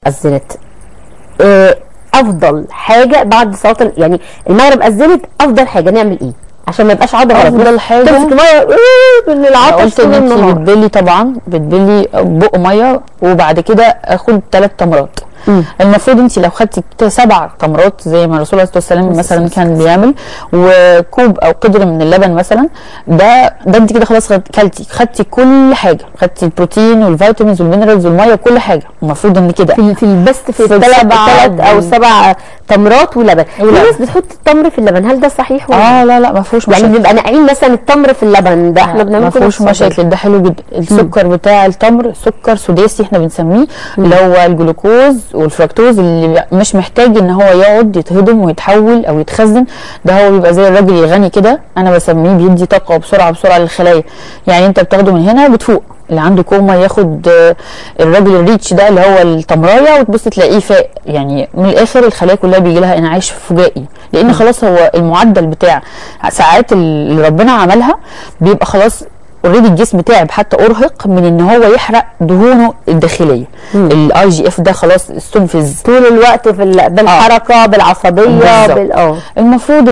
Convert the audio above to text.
اذنت آه، افضل حاجه بعد صلاه ال- يعني المغرب اذنت افضل حاجه نعمل ايه عشان ما يبقاش عضله غلط. أفضل حاجة- تمسك الميه آه، من أنا العطش قلت طول ان انت النهار بتبلي طبعا بتبلي بق ميه وبعد كده اخد ثلاث تمرات مم. المفروض انت لو خدتي ت- سبع تمرات زي ما الرسول عليه الصلاه والسلام مثلا كان بيعمل وكوب او قدر من اللبن مثلا ده ده انت كده خلاص خد- كلتي خدتي كل حاجه خدتي البروتين والفيتامينز والمينرالز والميه وكل حاجه المفروض ان كده في في البست في في الثلاث السبعة ثلاث او بال- سبع تمرات ولبن في ولبن. ناس بتحط التمر في اللبن هل ده صحيح ولا اه لا لا ما فيهوش يعني مشاكل بنبقى ناقعين مثلا التمر في اللبن ده احنا بنعمل ما كده فيهوش في الصيدلية. مشاكل ده حلو جدا السكر بتاع التمر سكر سداسي احنا بنسميه اللي هو الجلوكوز والفركتوز اللي بيبقى مش محتاج ان هو يقعد يتهضم ويتحول او يتخزن ده هو بيبقى زي الراجل الغني كده انا بسميه بيدي طاقه بسرعه بسرعه للخلايا يعني انت بتاخده من هنا بتفوق اللي عنده كوما ياخد آه، الراجل الريتش ده اللي هو التمرايه وتبص تلاقيه فاق يعني من الاخر الخلايا كلها بيجي لها انعاش فجائي لان خلاص هو المعدل بتاع ساعات اللي ربنا عملها بيبقى خلاص اوريدي الجسم تعب حتى ارهق من ان هو يحرق دهونه الداخليه الاي جي اف ده خلاص استنفذ طول الوقت في ال- بالحركه بالعصبيه بالظبط. بال اه المفروض